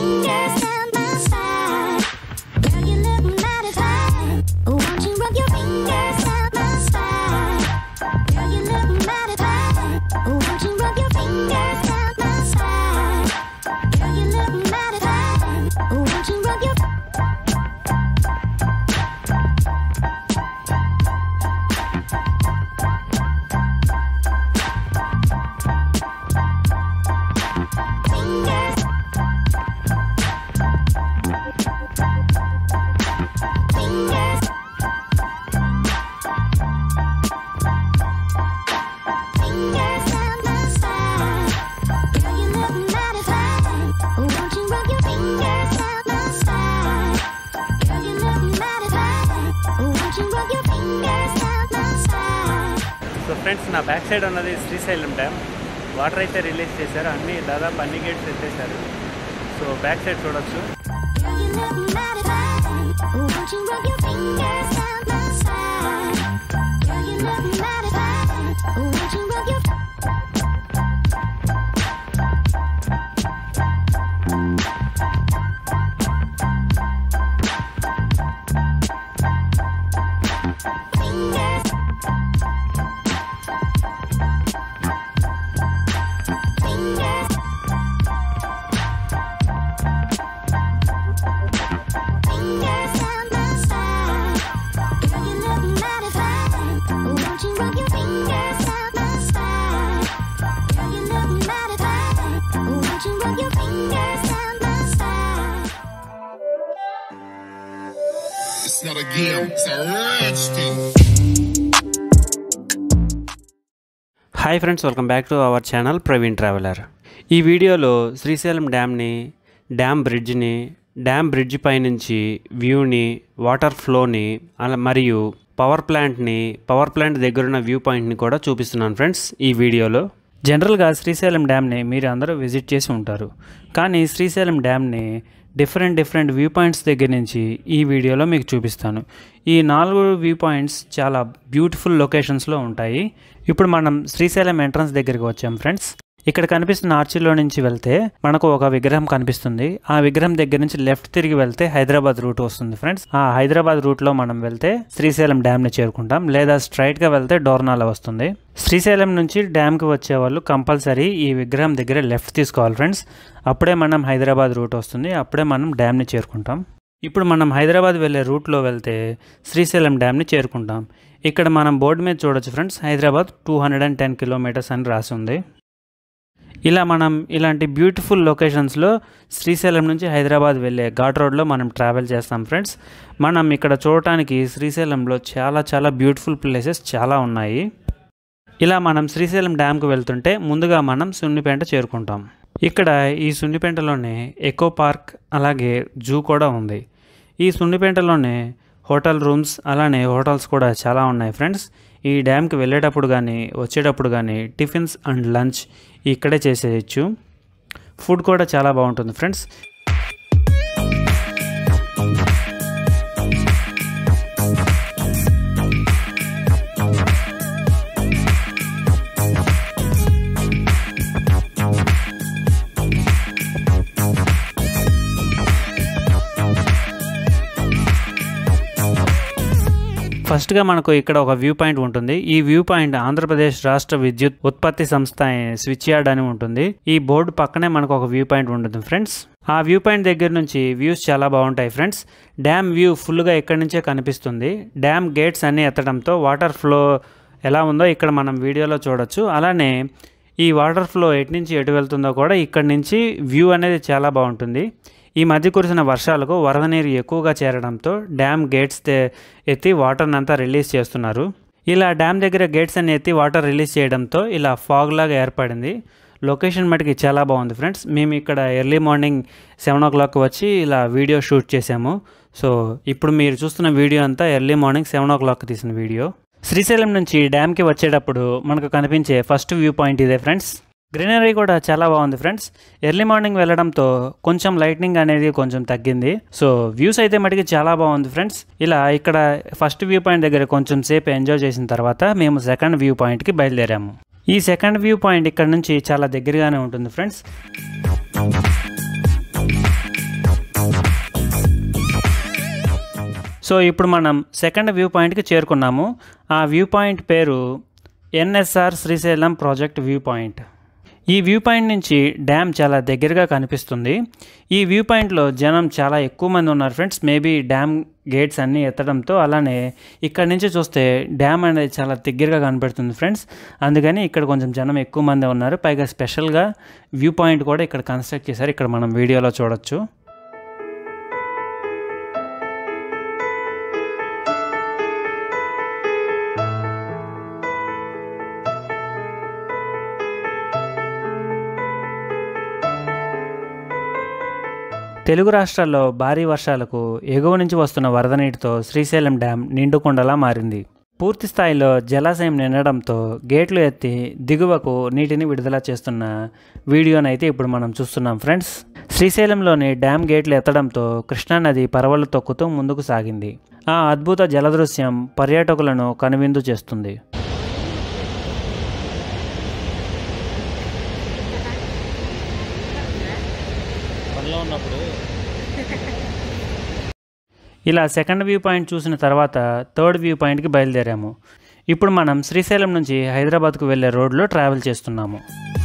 fingers down my spine. Girl, you look mighty fine. Won't you rub your fingers down my spine? Girl, you look mighty fine. Won't you rub your fingers down my spine? Girl, you look mighty fine. Won't you rub your fingers? Fingers. Fingers down my spine. Girl, you look mighty fine. Won't you rub your fingers down my spine? Girl, you look mighty fine. Won't you rub your fingers down my spine? So friends నా back side ఉన్నది Srisailam dam water అయితే release చేశారు అన్ని దాదాపు అన్ని gates ఎత్తేసారు so back side చూడొచ్చు Girl, you look mighty fine. Won't you rub your fingers down my spine? Girl, you look mighty fine. Won't you rub your fingers? Fingers. Fingers down my spine. Girl, you look mighty fine. Won't you rub your fingers down my spine? Girl, you look mighty fine. Won't you rub your fingers down my spine? It's not a game, it's a rich thing. Hi friends welcome back to our channel Praveen traveller ఈ వీడియోలో శ్రీశైలం డ్యామ్ని dam బ్రిడ్జ్ని dam bridge పైనుంచి వ్యూని water ఫ్లోని అలా మరియు power ప్లాంట్ని power plant దగ్గరున్న వ్యూ పాయింట్ని కూడా చూపిస్తున్నాను ఫ్రెండ్స్ ఈ వీడియోలో జనరల్గా శ్రీశైలం డ్యామ్ని మీరు అందరూ విజిట్ చేసి ఉంటారు కానీ శ్రీశైలం డ్యామ్ని డిఫరెంట్ డిఫరెంట్ వ్యూ పాయింట్స్ దగ్గర నుంచి ఈ వీడియోలో మీకు చూపిస్తాను ఈ నాలుగు వ్యూ పాయింట్స్ చాలా బ్యూటిఫుల్ లొకేషన్స్లో ఉంటాయి ఇప్పుడు మనం శ్రీశైలం ఎంట్రన్స్ దగ్గరికి వచ్చాం ఫ్రెండ్స్ ఇక్కడ కనిపిస్తున్న ఆర్చిలో నుంచి వెళ్తే మనకు ఒక విగ్రహం కనిపిస్తుంది ఆ విగ్రహం దగ్గర నుంచి లెఫ్ట్ తిరిగి వెళ్తే హైదరాబాద్ రూట్ వస్తుంది ఫ్రెండ్స్ ఆ హైదరాబాద్ రూట్లో మనం వెళ్తే శ్రీశైలం డ్యామ్ని చేరుకుంటాం లేదా స్ట్రైట్గా వెళ్తే డోర్నాల వస్తుంది శ్రీశైలం నుంచి డ్యామ్కి వచ్చే వాళ్ళు కంపల్సరీ ఈ విగ్రహం దగ్గర లెఫ్ట్ తీసుకోవాలి ఫ్రెండ్స్ అప్పుడే మనం హైదరాబాద్ రూట్ వస్తుంది అప్పుడే మనం డ్యామ్ని చేరుకుంటాం ఇప్పుడు మనం హైదరాబాద్ వెళ్ళే రూట్లో వెళ్తే శ్రీశైలం డ్యామ్ని చేరుకుంటాం ఇక్కడ మనం బోర్డు మీద చూడొచ్చు friends Hyderabad two hundred and ten kilometres అని రాసి ఉంది ఇలా మనం ఇలాంటి బ్యూటిఫుల్ లొకేషన్స్లో శ్రీశైలం నుంచి హైదరాబాద్ వెళ్ళే ఘాట్ రోడ్లో మనం ట్రావెల్ చేస్తాం ఫ్రెండ్స్ మనం ఇక్కడ చూడటానికి శ్రీశైలంలో చాలా చాలా బ్యూటిఫుల్ ప్లేసెస్ చాలా ఉన్నాయి ఇలా మనం శ్రీశైలం డ్యామ్కి వెళ్తుంటే ముందుగా మనం సున్నిపేంట చేరుకుంటాం ఇక్కడ ఈ సున్నిపేంటలోనే ఎకో పార్క్ అలాగే జూ కూడా ఉంది ఈ సున్నిపేంటలోనే హోటల్ రూమ్స్ అలానే హోటల్స్ కూడా చాలా ఉన్నాయి ఫ్రెండ్స్ ఈ డ్యామ్కి వెళ్ళేటప్పుడు కానీ వచ్చేటప్పుడు కానీ టిఫిన్స్ అండ్ లంచ్ ఇక్కడే చేసేయచ్చు ఫుడ్ కూడా చాలా బాగుంటుంది ఫ్రెండ్స్ ఫస్ట్గా మనకు ఇక్కడ ఒక వ్యూ పాయింట్ ఉంటుంది ఈ వ్యూ పాయింట్ ఆంధ్రప్రదేశ్ రాష్ట్ర విద్యుత్ ఉత్పత్తి సంస్థ స్విచ్ యార్డ్ అని ఉంటుంది ఈ బోర్డు పక్కనే మనకు ఒక వ్యూ పాయింట్ ఉంటుంది ఫ్రెండ్స్ ఆ వ్యూ పాయింట్ దగ్గర నుంచి వ్యూస్ చాలా బాగుంటాయి ఫ్రెండ్స్ డ్యామ్ వ్యూ ఫుల్గా ఇక్కడి నుంచే కనిపిస్తుంది డ్యామ్ గేట్స్ అన్నీ ఎత్తడంతో వాటర్ ఫ్లో ఎలా ఉందో ఇక్కడ మనం వీడియోలో చూడొచ్చు అలానే ఈ వాటర్ ఫ్లో ఎటు నుంచి ఎటు వెళ్తుందో కూడా ఇక్కడి నుంచి వ్యూ అనేది చాలా బాగుంటుంది ఈ మధ్య కురిసిన వర్షాలకు వరద నీరు ఎక్కువగా చేరడంతో డ్యామ్ గేట్స్ తే- ఎత్తి వాటర్ని అంతా రిలీజ్ చేస్తున్నారు ఇలా డ్యామ్ దగ్గర గేట్స్ అని ఎత్తి వాటర్ రిలీజ్ చేయడంతో ఇలా ఫాగ్ లాగా ఏర్పడింది లొకేషన్ మటుకి చాలా బాగుంది ఫ్రెండ్స్ మేము ఇక్కడ early morning seven o'clock వచ్చి ఇలా వీడియో షూట్ చేసాము సో ఇప్పుడు మీరు చూస్తున్న వీడియో అంతా early morning seven o'clock తీసిన వీడియో శ్రీశైలం నుంచి డ్యామ్కి వచ్చేటప్పుడు మనకు కనిపించే ఫస్ట్ వ్యూ పాయింట్ ఇదే ఫ్రెండ్స్ గ్రీనరీ కూడా చాలా బాగుంది ఫ్రెండ్స్ ఎర్లీ మార్నింగ్ వెళ్ళడంతో కొంచెం లైట్నింగ్ అనేది కొంచెం తగ్గింది సో వ్యూస్ అయితే మటుకి చాలా బాగుంది ఫ్రెండ్స్ ఇలా ఇక్కడ ఫస్ట్ వ్యూ పాయింట్ దగ్గర కొంచెం సేపు ఎంజాయ్ చేసిన తర్వాత మేము సెకండ్ వ్యూ పాయింట్కి బయలుదేరాము ఈ సెకండ్ వ్యూ పాయింట్ ఇక్కడ నుంచి చాలా దగ్గరగానే ఉంటుంది ఫ్రెండ్స్ సో ఇప్పుడు మనం సెకండ్ వ్యూ పాయింట్కి చేరుకున్నాము ఆ వ్యూ పాయింట్ పేరు NSR Srisailam project view point ఈ వ్యూ పాయింట్ నుంచి డ్యామ్ చాలా దగ్గరగా కనిపిస్తుంది ఈ వ్యూ పాయింట్లో జనం చాలా ఎక్కువ మంది ఉన్నారు ఫ్రెండ్స్ మేబీ డ్యామ్ గేట్స్ అన్నీ ఎత్తడంతో అలానే ఇక్కడ నుంచి చూస్తే డ్యామ్ అనేది చాలా దగ్గరగా కనపడుతుంది ఫ్రెండ్స్ అందుకని ఇక్కడ కొంచెం జనం ఎక్కువ మంది ఉన్నారు పైగా స్పెషల్గా వ్యూ పాయింట్ కూడా ఇక్కడ కన్స్ట్రక్ట్ చేశారు ఇక్కడ మనం వీడియోలో చూడొచ్చు తెలుగు రాష్ట్రాల్లో భారీ వర్షాలకు ఎగువ నుంచి వస్తున్న వరద నీటితో శ్రీశైలం డ్యాం నిండుకుండలా మారింది పూర్తి స్థాయిలో జలాశయం నిండడంతో గేట్లు ఎత్తి దిగువకు నీటిని విడుదల చేస్తున్న వీడియోనైతే ఇప్పుడు మనం చూస్తున్నాం ఫ్రెండ్స్ శ్రీశైలంలోని డ్యామ్ గేట్లు ఎత్తడంతో కృష్ణానది పరవళ్ళు తొక్కుతూ ముందుకు సాగింది ఆ అద్భుత జలదృశ్యం పర్యాటకులను కనువిందు చేస్తుంది ఇలా సెకండ్ వ్యూ పాయింట్ చూసిన తర్వాత థర్డ్ వ్యూ పాయింట్కి బయలుదేరాము ఇప్పుడు మనం శ్రీశైలం నుంచి హైదరాబాద్కు వెళ్ళే రోడ్లో ట్రావెల్ చేస్తున్నాము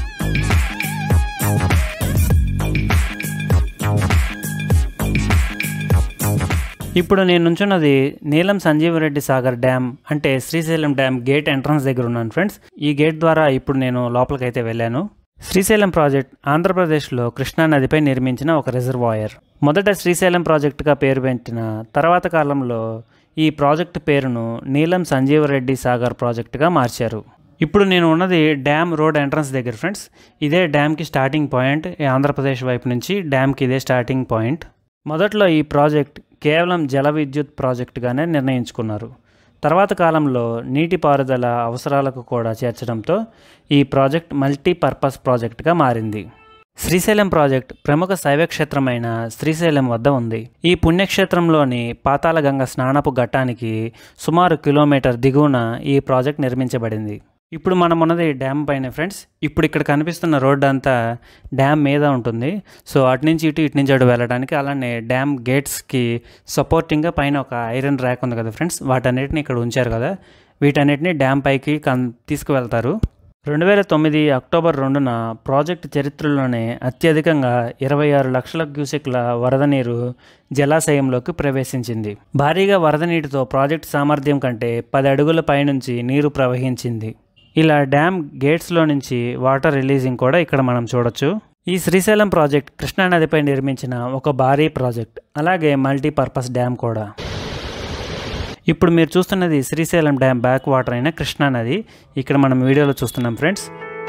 ఇప్పుడు నేను నుంచున్నది నీలం సంజీవరెడ్డి సాగర్ డ్యామ్ అంటే శ్రీశైలం డ్యామ్ గేట్ ఎంట్రన్స్ దగ్గర ఉన్నాను ఫ్రెండ్స్ ఈ గేట్ ద్వారా ఇప్పుడు నేను లోపలికైతే వెళ్ళాను శ్రీశైలం ప్రాజెక్ట్ ఆంధ్రప్రదేశ్లో కృష్ణా నదిపై నిర్మించిన ఒక రిజర్వాయర్ మొదట శ్రీశైలం ప్రాజెక్టుగా పేరు పెట్టిన తర్వాత కాలంలో ఈ ప్రాజెక్టు పేరును నీలం సంజీవరెడ్డి సాగర్ ప్రాజెక్టుగా మార్చారు ఇప్పుడు నేను ఉన్నది డ్యామ్ రోడ్ ఎంట్రన్స్ దగ్గర ఫ్రెండ్స్ ఇదే డ్యామ్కి స్టార్టింగ్ పాయింట్ ఈ ఆంధ్రప్రదేశ్ వైపు నుంచి డ్యామ్కి ఇదే స్టార్టింగ్ పాయింట్ మొదట్లో ఈ ప్రాజెక్ట్ కేవలం జల విద్యుత్ ప్రాజెక్టుగానే నిర్ణయించుకున్నారు తర్వాత కాలంలో నీటిపారుదల అవసరాలకు కూడా చేర్చడంతో ఈ ప్రాజెక్ట్ మల్టీపర్పస్ ప్రాజెక్టుగా మారింది శ్రీశైలం ప్రాజెక్ట్ ప్రముఖ శైవక్షేత్రమైన శ్రీశైలం వద్ద ఉంది ఈ పుణ్యక్షేత్రంలోని పాతాళగంగ స్నానపు ఘట్టానికి సుమారు కిలోమీటర్ దిగువన ఈ ప్రాజెక్ట్ నిర్మించబడింది ఇప్పుడు మనం ఉన్నది డ్యామ్ పైన ఫ్రెండ్స్ ఇప్పుడు ఇక్కడ కనిపిస్తున్న రోడ్డు అంతా డ్యామ్ మీద ఉంటుంది సో అటు నుంచి ఇటు ఇటు నుంచి అటు వెళ్ళడానికి అలానే డ్యామ్ గేట్స్కి సపోర్టింగ్గా పైన ఒక ఐరన్ ర్యాక్ ఉంది కదా ఫ్రెండ్స్ వాటన్నిటిని ఇక్కడ ఉంచారు కదా వీటన్నిటిని డ్యామ్ పైకి కన్ తీసుకువెళ్తారు రెండు వేల తొమ్మిది అక్టోబర్ రెండున ప్రాజెక్ట్ చరిత్రలోనే అత్యధికంగా ఇరవై ఆరు లక్షల క్యూసెక్ల వరద నీరు జలాశయంలోకి ప్రవేశించింది భారీగా వరద నీటితో ప్రాజెక్ట్ సామర్థ్యం కంటే పది అడుగుల పైనుంచి నీరు ప్రవహించింది ఇలా డ్యామ్ గేట్స్లో నుంచి వాటర్ రిలీజింగ్ కూడా ఇక్కడ మనం చూడొచ్చు ఈ శ్రీశైలం ప్రాజెక్ట్ కృష్ణానదిపై నిర్మించిన ఒక భారీ ప్రాజెక్ట్ అలాగే మల్టీపర్పస్ డ్యామ్ కూడా ఇప్పుడు మీరు చూస్తున్నది శ్రీశైలం డ్యామ్ బ్యాక్ వాటర్ అయిన కృష్ణానది ఇక్కడ మనం వీడియోలో చూస్తున్నాం ఫ్రెండ్స్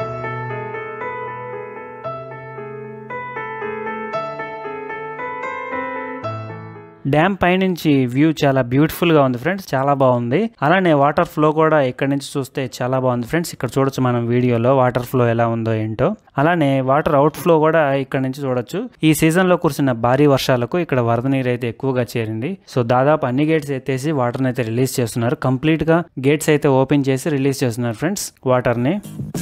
డ్యామ్ పైనుంచి వ్యూ చాలా బ్యూటిఫుల్గా ఉంది ఫ్రెండ్స్ చాలా బాగుంది అలానే వాటర్ ఫ్లో కూడా ఇక్కడ నుంచి చూస్తే చాలా బాగుంది ఫ్రెండ్స్ ఇక్కడ చూడొచ్చు మనం వీడియోలో వాటర్ ఫ్లో ఎలా ఉందో ఏంటో అలానే వాటర్ అవుట్ ఫ్లో కూడా ఇక్కడ నుంచి చూడొచ్చు ఈ సీజన్లో కురిసిన భారీ వర్షాలకు ఇక్కడ వరద నీరు అయితే ఎక్కువగా చేరింది సో దాదాపు అన్ని గేట్స్ ఎత్తేసి వాటర్ని అయితే రిలీజ్ చేస్తున్నారు కంప్లీట్గా గేట్స్ అయితే ఓపెన్ చేసి రిలీజ్ చేస్తున్నారు ఫ్రెండ్స్ వాటర్ని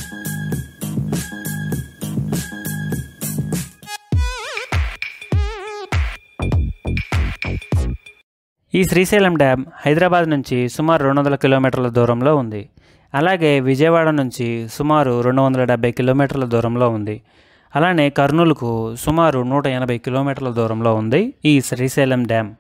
ఈ శ్రీశైలం డ్యామ్ హైదరాబాద్ నుంచి సుమారు రెండు వందల కిలోమీటర్ల దూరంలో ఉంది అలాగే విజయవాడ నుంచి సుమారు రెండు వందల డెబ్బై కిలోమీటర్ల దూరంలో ఉంది అలానే కర్నూలుకు సుమారు నూట ఎనభై కిలోమీటర్ల దూరంలో ఉంది ఈ శ్రీశైలం డ్యామ్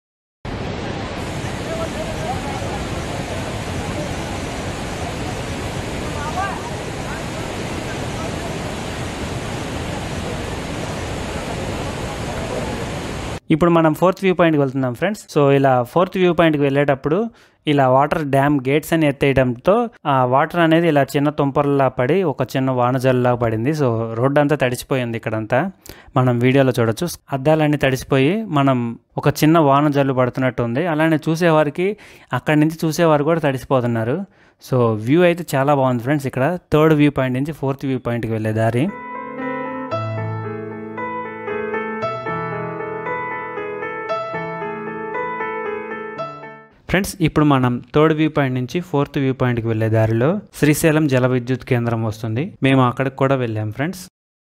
ఇప్పుడు మనం ఫోర్త్ వ్యూ పాయింట్కి వెళ్తున్నాం ఫ్రెండ్స్ సో ఇలా ఫోర్త్ వ్యూ పాయింట్కి వెళ్ళేటప్పుడు ఇలా వాటర్ డ్యామ్ గేట్స్ అని ఎత్తేయడంతో ఆ వాటర్ అనేది ఇలా చిన్న తుంపర్లా పడి ఒక చిన్న వానజల్లా పడింది సో రోడ్డు అంతా తడిచిపోయింది ఇక్కడంతా మనం వీడియోలో చూడొచ్చు అద్దాలన్నీ తడిసిపోయి మనం ఒక చిన్న వాన జల్లు పడుతున్నట్టు ఉంది అలానే చూసేవారికి అక్కడి నుంచి చూసేవారు కూడా తడిసిపోతున్నారు సో వ్యూ అయితే చాలా బాగుంది ఫ్రెండ్స్ ఇక్కడ థర్డ్ వ్యూ పాయింట్ నుంచి ఫోర్త్ వ్యూ పాయింట్కి వెళ్ళే దారి ఫ్రెండ్స్ ఇప్పుడు మనం థర్డ్ వ్యూ పాయింట్ నుంచి ఫోర్త్ వ్యూ పాయింట్కి వెళ్ళే దారిలో శ్రీశైలం జల విద్యుత్ కేంద్రం వస్తుంది మేము అక్కడికి కూడా వెళ్ళాం ఫ్రెండ్స్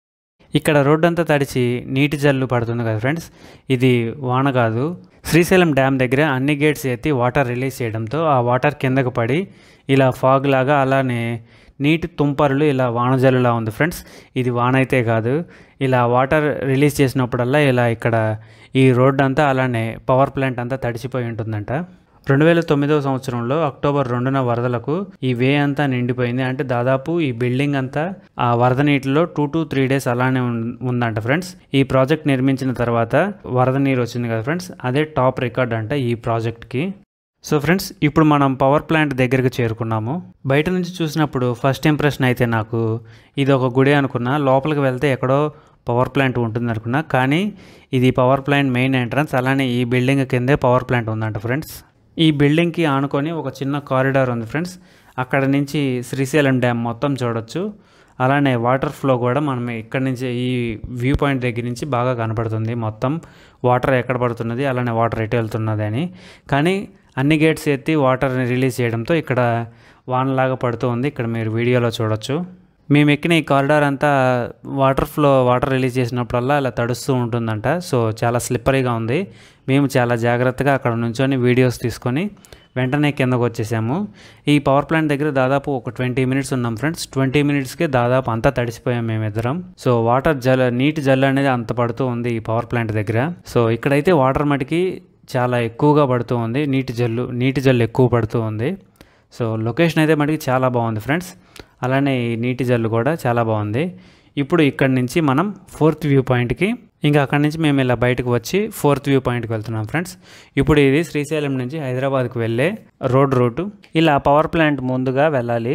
ఇక్కడ రోడ్డు అంతా తడిచి నీటి జల్లు పడుతుంది కదా ఫ్రెండ్స్ ఇది వాన కాదు శ్రీశైలం డ్యామ్ దగ్గర అన్ని గేట్స్ ఎత్తి వాటర్ రిలీజ్ చేయడంతో ఆ వాటర్ కిందకు పడి ఇలా ఫాగ్ లాగా అలానే నీటి తుంపరులు ఇలా వానజల్లులా ఉంది ఫ్రెండ్స్ ఇది వాన అయితే కాదు ఇలా వాటర్ రిలీజ్ చేసినప్పుడల్లా ఇలా ఇక్కడ ఈ రోడ్ అంతా అలానే పవర్ ప్లాంట్ అంతా తడిసిపోయి ఉంటుందంట రెండు వేల తొమ్మిదవ సంవత్సరంలో అక్టోబర్ రెండున వరదలకు ఈ వే అంతా నిండిపోయింది అంటే దాదాపు ఈ బిల్డింగ్ అంతా ఆ వరద నీటిలో టూ టు త్రీ డేస్ అలానే ఉన్- ఉందంట ఫ్రెండ్స్ ఈ ప్రాజెక్ట్ నిర్మించిన తర్వాత వరద నీరు వచ్చింది కదా ఫ్రెండ్స్ అదే టాప్ రికార్డ్ అంట ఈ ప్రాజెక్ట్కి సో ఫ్రెండ్స్ ఇప్పుడు మనం పవర్ ప్లాంట్ దగ్గరికి చేరుకున్నాము బయట నుంచి చూసినప్పుడు ఫస్ట్ ఇంప్రెషన్ అయితే నాకు ఇది ఒక గుడి అనుకున్నా లోపలికి వెళ్తే ఎక్కడో పవర్ ప్లాంట్ ఉంటుంది అనుకున్నా కానీ ఇది పవర్ ప్లాంట్ మెయిన్ ఎంట్రన్స్ అలానే ఈ బిల్డింగ్ కిందే పవర్ ప్లాంట్ ఉందంట ఫ్రెండ్స్ ఈ బిల్డింగ్కి ఆనుకొని ఒక చిన్న కారిడార్ ఉంది ఫ్రెండ్స్ అక్కడ నుంచి శ్రీశైలం డ్యామ్ మొత్తం చూడొచ్చు అలానే వాటర్ ఫ్లో కూడా మనం ఇక్కడ నుంచి ఈ వ్యూ పాయింట్ దగ్గర నుంచి బాగా కనపడుతుంది మొత్తం వాటర్ ఎక్కడ పడుతున్నది అలానే వాటర్ ఎటు వెళ్తున్నది అని కానీ అన్ని గేట్స్ ఎత్తి వాటర్ని రిలీజ్ చేయడంతో ఇక్కడ వానలాగా పడుతూ ఉంది ఇక్కడ మీరు వీడియోలో చూడొచ్చు మేము ఎక్కిన ఈ కారిడార్ అంతా వాటర్ ఫ్లో వాటర్ రిలీజ్ చేసినప్పుడల్లా అలా తడుస్తూ ఉంటుందంట సో చాలా స్లిప్పరీగా ఉంది మేము చాలా జాగ్రత్తగా అక్కడ నుంచొని వీడియోస్ తీసుకొని వెంటనే కిందకు వచ్చేసాము ఈ పవర్ ప్లాంట్ దగ్గర దాదాపు ఒక ట్వంటీ మినిట్స్ ఉన్నాం ఫ్రెండ్స్ ట్వంటీ మినిట్స్కి దాదాపు అంతా తడిసిపోయాం మేమిద్దరం సో వాటర్ జల నీటి జల్ అనేది అంత పడుతూ ఉంది ఈ పవర్ ప్లాంట్ దగ్గర సో ఇక్కడైతే వాటర్ మటుకి చాలా ఎక్కువగా పడుతూ ఉంది నీటి జల్లు నీటి జల్లు ఎక్కువ పడుతూ ఉంది సో లొకేషన్ అయితే మటుకి చాలా బాగుంది ఫ్రెండ్స్ అలానే ఈ నీటి జల్లు కూడా చాలా బాగుంది ఇప్పుడు ఇక్కడ నుంచి మనం ఫోర్త్ వ్యూ పాయింట్కి ఇంకా అక్కడి నుంచి మేము ఇలా బయటకు వచ్చి ఫోర్త్ వ్యూ పాయింట్కి వెళ్తున్నాం ఫ్రెండ్స్ ఇప్పుడు ఇది శ్రీశైలం నుంచి హైదరాబాద్కి వెళ్ళే రోడ్ రూటు ఇలా పవర్ ప్లాంట్ ముందుగా వెళ్ళాలి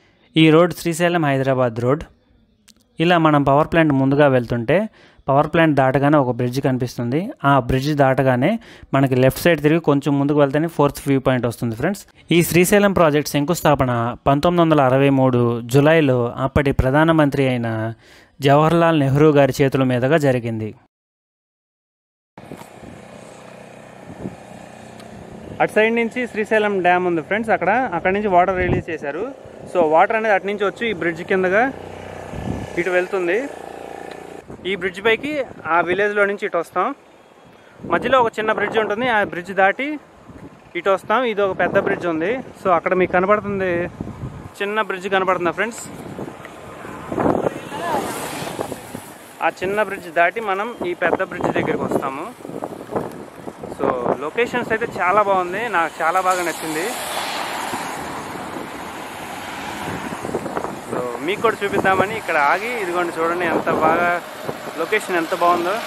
ఈ రోడ్ శ్రీశైలం హైదరాబాద్ రోడ్ ఇలా మనం పవర్ ప్లాంట్ ముందుగా వెళ్తుంటే పవర్ ప్లాంట్ దాటగానే ఒక బ్రిడ్జ్ కనిపిస్తుంది ఆ బ్రిడ్జ్ దాటగానే మనకి లెఫ్ట్ సైడ్ తిరిగి కొంచెం ముందుకు వెళ్తేనే ఫోర్త్ వ్యూ పాయింట్ వస్తుంది ఫ్రెండ్స్ ఈ శ్రీశైలం ప్రాజెక్ట్ శంకుస్థాపన పంతొమ్మిది వందల అరవై మూడు జులైలో అప్పటి ప్రధానమంత్రి అయిన జవహర్లాల్ నెహ్రూ గారి చేతుల మీదుగా జరిగింది అటు సైడ్ నుంచి శ్రీశైలం డ్యామ్ ఉంది ఫ్రెండ్స్ అక్కడ అక్కడ నుంచి వాటర్ రిలీజ్ చేశారు సో వాటర్ అనేది అటు నుంచి వచ్చి ఈ బ్రిడ్జ్ కిందగా ఇటు వెళ్తుంది ఈ బ్రిడ్జ్ పైకి ఆ విలేజ్లో నుంచి ఇటు వస్తాం మధ్యలో ఒక చిన్న బ్రిడ్జ్ ఉంటుంది ఆ బ్రిడ్జ్ దాటి ఇటు వస్తాం ఇది ఒక పెద్ద బ్రిడ్జ్ ఉంది సో అక్కడ మీకు కనపడుతుంది చిన్న బ్రిడ్జ్ కనపడుతుందా ఫ్రెండ్స్ ఆ చిన్న బ్రిడ్జ్ దాటి మనం ఈ పెద్ద బ్రిడ్జ్ దగ్గరికి వస్తాము సో లొకేషన్స్ అయితే చాలా బాగుంది నాకు చాలా బాగా నచ్చింది సో మీకు కూడా చూపిద్దామని ఇక్కడ ఆగి ఇదిగోండి చూడండి ఎంత బాగా లొకేషన్ ఎంత బాగుందో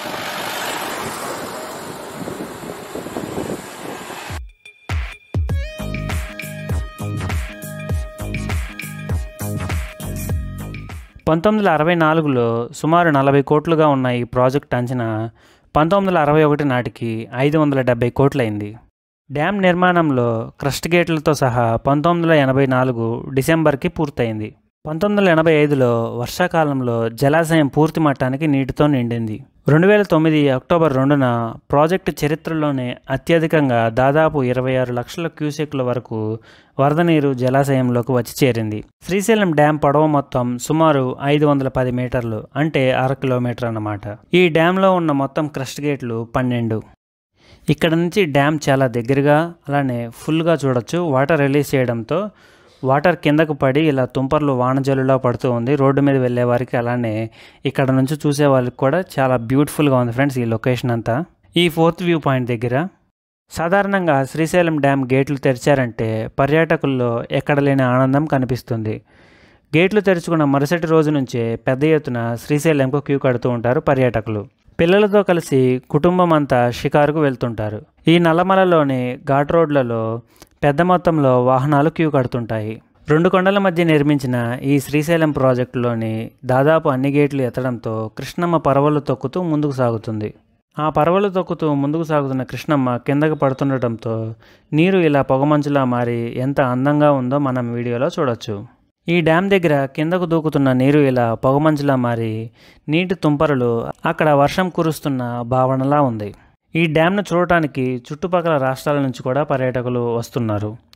పంతొమ్మిది వందల అరవై నాలుగులో సుమారు నలభై కోట్లుగా ఉన్న ఈ ప్రాజెక్ట్ అంచనా పంతొమ్మిది వందల అరవై ఒకటి నాటికి ఐదు వందల డెబ్బై కోట్లయింది డ్యామ్ నిర్మాణంలో క్రస్ట్ గేట్లతో సహా పంతొమ్మిది వందల ఎనభై నాలుగు డిసెంబర్కి పూర్తయింది పంతొమ్మిది వందల ఎనభై ఐదులో వర్షాకాలంలో జలాశయం పూర్తి మట్టానికి నీటితో నిండింది రెండు వేల తొమ్మిది అక్టోబర్ రెండున ప్రాజెక్టు చరిత్రలోనే అత్యధికంగా దాదాపు ఇరవై ఆరు లక్షల క్యూసెక్ల వరకు వరద నీరు జలాశయంలోకి వచ్చి చేరింది శ్రీశైలం డ్యామ్ పొడవు మొత్తం సుమారు ఐదు వందల పది మీటర్లు అంటే అర కిలోమీటర్ అన్నమాట ఈ డ్యాంలో ఉన్న మొత్తం క్రస్ట్ గేట్లు పన్నెండు ఇక్కడ నుంచి డ్యామ్ చాలా దగ్గరగా అలానే ఫుల్గా చూడొచ్చు వాటర్ రిలీజ్ చేయడంతో వాటర్ కిందకు పడి ఇలా తుంపర్లు వానజల్లులా పడుతూ ఉంది రోడ్డు మీద వెళ్ళే వారికి అలానే ఇక్కడ నుంచి చూసే వాళ్ళకి కూడా చాలా బ్యూటిఫుల్గా ఉంది ఫ్రెండ్స్ ఈ లొకేషన్ అంతా ఈ ఫోర్త్ వ్యూ పాయింట్ దగ్గర సాధారణంగా శ్రీశైలం డ్యామ్ గేట్లు తెరిచారంటే పర్యాటకుల్లో ఎక్కడ లేని ఆనందం కనిపిస్తుంది గేట్లు తెరుచుకున్న మరుసటి రోజు నుంచే పెద్ద ఎత్తున శ్రీశైలంకు క్యూ కడుతూ ఉంటారు పర్యాటకులు పిల్లలతో కలిసి కుటుంబం అంతా షికారుకు వెళ్తుంటారు ఈ నల్లమలలోని ఘాట్ రోడ్లలో పెద్ద మొత్తంలో వాహనాలు క్యూ కడుతుంటాయి రెండు కొండల మధ్య నిర్మించిన ఈ శ్రీశైలం ప్రాజెక్టులోని దాదాపు అన్ని గేట్లు ఎత్తడంతో కృష్ణమ్మ పరవలు తొక్కుతూ ముందుకు సాగుతుంది ఆ పరవలు తొక్కుతూ ముందుకు సాగుతున్న కృష్ణమ్మ కిందకు పడుతుండటంతో నీరు ఇలా పొగమంచులా మారి ఎంత అందంగా ఉందో మనం వీడియోలో చూడొచ్చు ఈ డ్యామ్ దగ్గర కిందకు దూకుతున్న నీరు ఇలా పొగమంచులా మారి నీటి తుంపరలు అక్కడ వర్షం కురుస్తున్న భావనలా ఉంది ఈ డ్యామ్ను చూడటానికి చుట్టుపక్కల రాష్ట్రాల నుంచి కూడా పర్యాటకులు వస్తున్నారు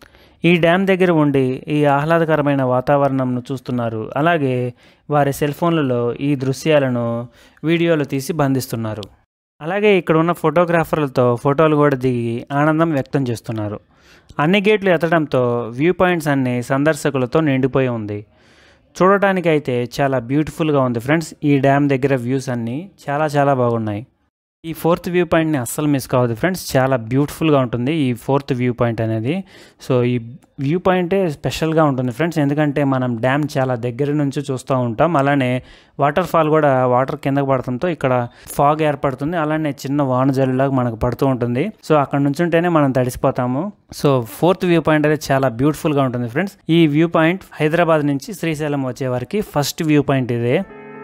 ఈ డ్యామ్ దగ్గర ఉండి ఈ ఆహ్లాదకరమైన వాతావరణంను చూస్తున్నారు అలాగే వారి సెల్ ఫోన్లలో ఈ దృశ్యాలను వీడియోలు తీసి బంధిస్తున్నారు అలాగే ఇక్కడ ఉన్న ఫోటోగ్రాఫర్లతో ఫోటోలు కూడా దిగి ఆనందం వ్యక్తం చేస్తున్నారు అన్ని గేట్లు ఎత్తడంతో వ్యూ పాయింట్స్ అన్ని సందర్శకులతో నిండిపోయి ఉంది చూడటానికి అయితే చాలా బ్యూటిఫుల్గా ఉంది ఫ్రెండ్స్ ఈ డ్యామ్ దగ్గర వ్యూస్ అన్నీ చాలా చాలా బాగున్నాయి ఈ ఫోర్త్ వ్యూ పాయింట్ని అస్సలు మిస్ కావద్దు ఫ్రెండ్స్ చాలా బ్యూటిఫుల్గా ఉంటుంది ఈ ఫోర్త్ వ్యూ పాయింట్ అనేది సో ఈ వ్యూ పాయింటే స్పెషల్గా ఉంటుంది ఫ్రెండ్స్ ఎందుకంటే మనం డ్యామ్ చాలా దగ్గర నుంచి చూస్తూ ఉంటాం అలానే వాటర్ ఫాల్ కూడా వాటర్ కిందకు పడటంతో ఇక్కడ ఫాగ్ ఏర్పడుతుంది అలానే చిన్న వానజల్లులాగా మనకు పడుతూ ఉంటుంది సో అక్కడ నుంచి ఉంటేనే మనం తడిసిపోతాము సో ఫోర్త్ వ్యూ పాయింట్ అనేది చాలా బ్యూటిఫుల్గా ఉంటుంది ఫ్రెండ్స్ ఈ వ్యూ పాయింట్ హైదరాబాద్ నుంచి శ్రీశైలం వచ్చే వరకు ఫస్ట్ వ్యూ పాయింట్ ఇదే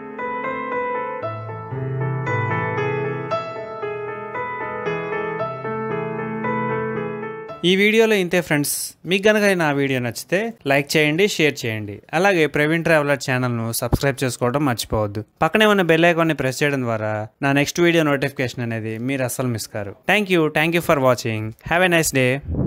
ఈ వీడియోలో ఇంతే ఫ్రెండ్స్ మీకు కనుక నా వీడియో నచ్చితే లైక్ చేయండి షేర్ చేయండి అలాగే ప్రవీణ్ ట్రావెలర్ ఛానల్ను సబ్స్క్రైబ్ చేసుకోవడం మర్చిపోవద్దు పక్కనే ఉన్న బెల్ ఐకాన్ని ప్రెస్ చేయడం ద్వారా నా నెక్స్ట్ వీడియో నోటిఫికేషన్ అనేది మీరు అస్సలు మిస్ కారు thank you thank you for watching have a nice day